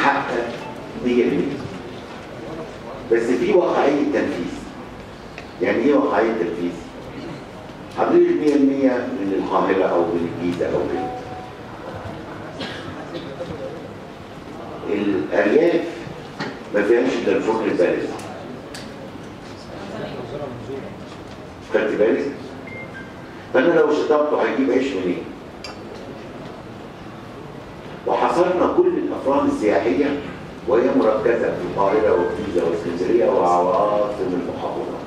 محقق 100% بس في واقعية تنفيذ يعني ايه واقعية تنفيذ؟ حضرتك 100% من القاهرة أو من الجيزة أو كده الأرياف ما فيهاش إلا الفرن البارز خدت بالك؟ فأنا لو شطبته هيجيب عيش منين؟ وحصرنا كل الأفراد السياحية وهي مركزة في القاهرة والجيزة واسكندرية وعواصم المحافظات.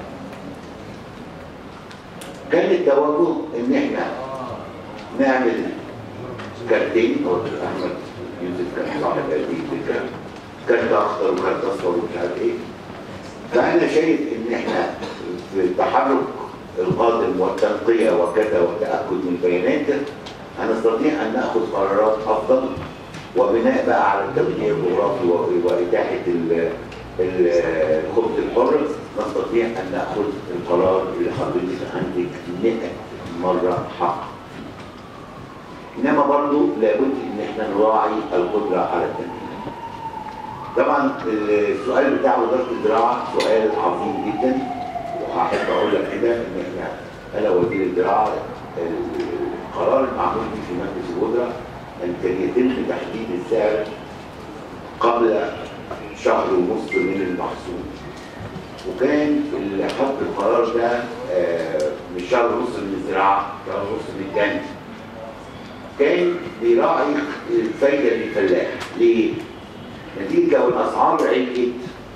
كان التوجه إن إحنا نعمل كارتين أو أحمد يوسف كان صاحب هذه الفكرة كارت أخضر وكارت أصفر ومش عارف إيه. فأنا شايف إن إحنا في التحرك القادم والتنقية وكذا والتأكد من البيانات هنستطيع أن نأخذ قرارات أفضل وبناء بقى على التغيير الجغرافي و- وإتاحة ال- ال- الخبز الحر نستطيع أن نأخذ القرار اللي حضرتك عندك 100 مرة حق إنما برضو لابد إن إحنا نراعي القدرة على التنفيذ طبعا السؤال بتاع وزارة الزراعة سؤال عظيم جدا وهحب أقول لك كده إن إحنا أنا وزير الزراعة القرار المعمول به في مجلس الوزراء أن كان يتم تحديد السعر قبل شهر ونصف من المحصول وكان اللي حط القرار ده آه، مش شهر ونص من الزراعة شهر ونص من التاني كان بيراعي الفايدة للفلاح ليه؟ نتيجة لو الأسعار علت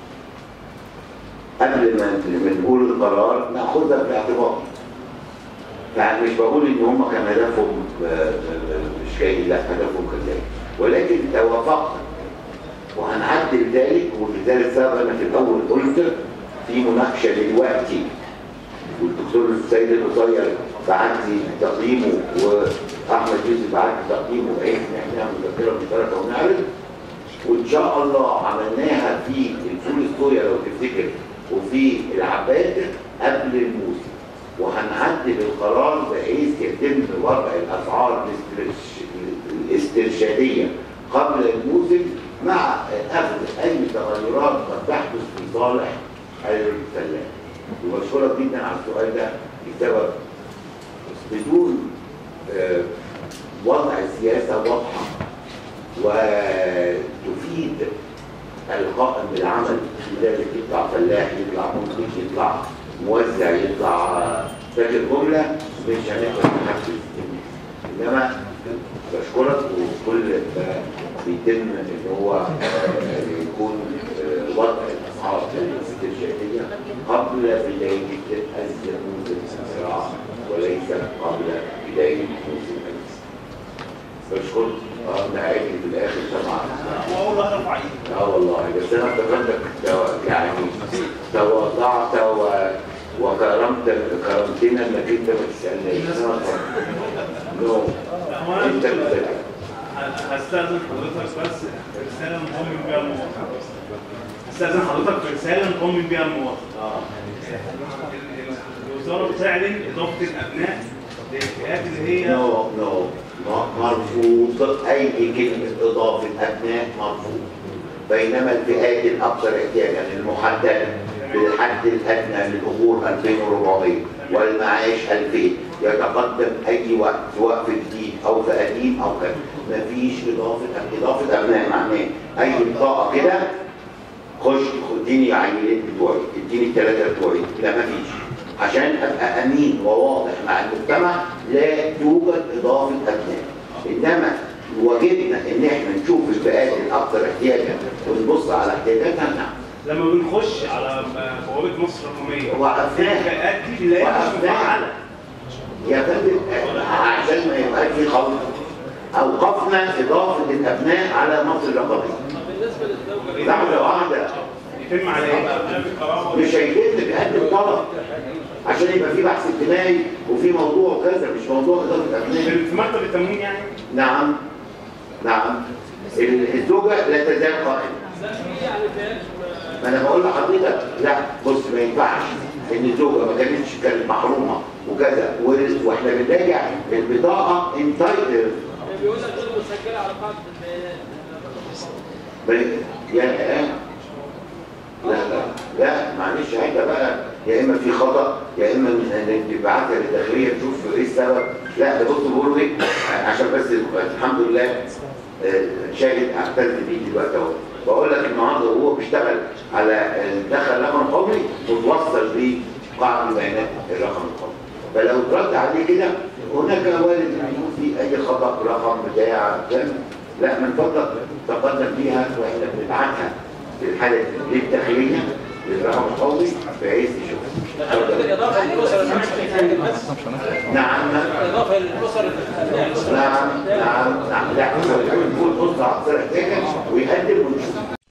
قبل ما ما نقول القرار ناخدها في الاعتبار يعني مش بقول ان هم كان هدفهم آه، آه، مش جيد لا هدفهم كان جيد ولكن توافقنا وهنعدل ذلك ولذلك سبب انا في الاول قلت في مناقشه دلوقتي والدكتور السيد القصير بعت لي تقييمه واحمد يوسف بعت لي تقييمه بحيث ان احنا نعمل مذكره مشتركه ونعرض وان شاء الله عملناها في الفول الصويا لو تفتكر وفي العباد قبل الموسم وهنعدل القرار بحيث يتم وضع الاسعار الاسترش- الاسترشاديه قبل الموسم مع اخذ اي تغيرات قد تحدث في صالح الفلاح. وبشكرك جدا على السؤال ده لسبب بدون آه، وضع سياسه واضحه وتفيد القائم بالعمل في ذلك يطلع فلاح يطلع منتج يطلع موزع يطلع تاجر جمله مش هنقدر نحفز الناس انما بشكرك وكل ما بيتم ان هو آه، يكون آه، وضع الاسعار الاسترشاديه قبل بدايه موسم الزراعه وليس قبل بدايه موسم الرز. بشكرك اه نهايتي في الاخر طبعا واول واحد رفع ايدي اه والله بس انا افتكرتك تو- يعني تواضعت و... وكرمت كرمتنا انك انت ما تسالنيش نو انت بتسال هستأذن حضرتك بس رسالة نطمن بيها المواطن هستأذن حضرتك في رسالة نطمن بيها المواطن الوزارة بتعلن إضافة الأبناء للفئات اللي هي نو نو مرفوض اي كلمه اضافه ابناء مرفوض بينما الفئات الاكثر احتياجا المحدده بالحد الادنى للاجور 2400 والمعاش 2000 يتقدم اي وقت سواء في جديد او في قديم او كذا مفيش اضافه اضافه ابناء معناه اي بطاقه كده خش اديني عينين بتوعي اديني الثلاثه بتوعي لا مفيش عشان ابقى امين وواضح مع المجتمع لا توجد اضافه ابناء انما واجبنا ان احنا نشوف الفئات الاكثر احتياجا ونبص على احتياجاتها نعم لما بنخش على بوابة مصر الرقمية وقفناها الفئات دي بنلاقيها مش وقفناها. مفعلة يا فندم عشان ما يبقاش في خلط اوقفنا اضافه الابناء على مصر الرقميه لحظه واحده يتم على ايه؟ مش هيتم بيقدم طلب عشان يبقى في بحث اجتماعي وفي موضوع كذا مش موضوع اضافه ابناء في في مكتب التموين يعني نعم نعم ال- الزوجه لا تزال قائمه ما انا بقول لحضرتك لا بص ما ينفعش ان الزوجه ما كانتش كانت محرومه وكذا و- واحنا بنراجع البطاقه انتايتل بيقول لك غير مسجله على قاعده البيانات بل- يا لا لا لا معلش حاجه بقى يا اما في خطا يا اما انك تبعتها للداخليه تشوف ايه السبب لا ده بصوا بيقولوا ايه عشان بس الحمد لله آه، شاهد اعتز بيه دلوقتي اهو بقول لك النهارده وهو بيشتغل على الدخل الرقم القومي متوصل بقاعده البيانات الرقم القومي فلو اترد عليه كده هناك وارد ان يكون في اي خطا رقم بتاع فاهم؟ لا من فضلك تقدم بيها واحنا بنبعتها في الحاله للداخليه للرقم القومي بحيث يشوف بالإضافة للأسر اللي مش محتاجة بس نعم بالإضافة للأسر اللي نعم نعم نعم لا هو يكون بص على الصورة ويقدم ونشوف